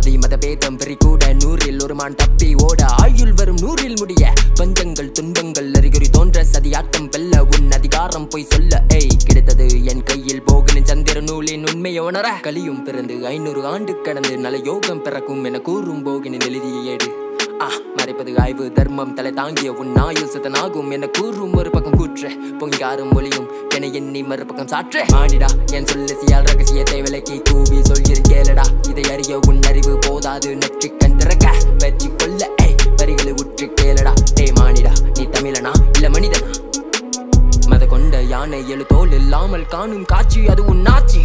ஜாதி மத பேதம் பெரி கூட நூறில் ஒரு மான் தப்பி ஓட ஆயுள் வரும் நூறில் முடிய பஞ்சங்கள் துன்பங்கள் அறிகுறி தோன்ற சதியாட்டம் வெல்ல உன் அதிகாரம் போய் சொல்ல ஏய் கிடைத்தது என் கையில் போகின சந்திர நூலின் உண்மையை உணர கலியும் பிறந்து ஐநூறு ஆண்டு கடந்து நல யோகம் பிறக்கும் என கூறும் போகின எழுதிய ஏடு ஆ மறைப்பது ஆய்வு தர்மம் தலை தாங்கிய உன் ஆயுள் சுத்தனாகும் என கூறும் ஒரு பக்கம் கூற்ற பொங்காரும் மொழியும் என எண்ணி மறுபக்கம் சாற்ற மானிடா என் சொல்லு சியால் ரகசியத்தை விலக்கி கூவி சொல்கிறேன் கேளடா இதை அறிய உன் அறிவு போதாது நெற்றி கண் திறக்க வெற்றி கொள்ள ஏய் வரிகளை உற்று கேளடா டே மானிடா நீ தமிழனா இல்ல மனிதனா மத கொண்ட யானை எழு தோல் இல்லாமல் காணும் காட்சி அது உன் ஆட்சி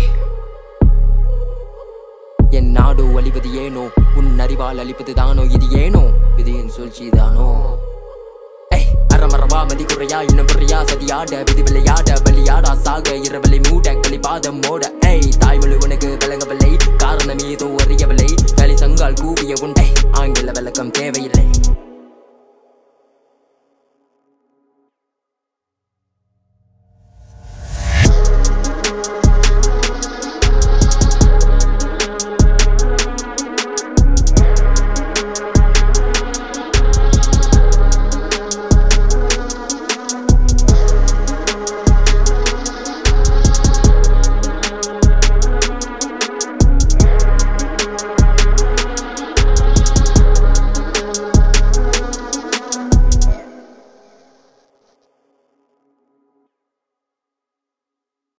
என் நாடு அழிவது ஏனோ உன் அறிவால் அழிப்பது தானோ இது ஏனோ விதியின் சூழ்ச்சி தானோ ஏய், அறமறவா மதி குறையா இன்னும் குறையா சதியாட விதி விளையாட விளையாடா சாக இரவலை மூட களிபாதம் மோட ஏய் தாய்மொழி உனக்கு விளங்கவில்லை காரணம் ஏதோ அறியவில்லை தலை சங்கால் கூவிய உண்டை ஆங்கில விளக்கம் தேவையில்லை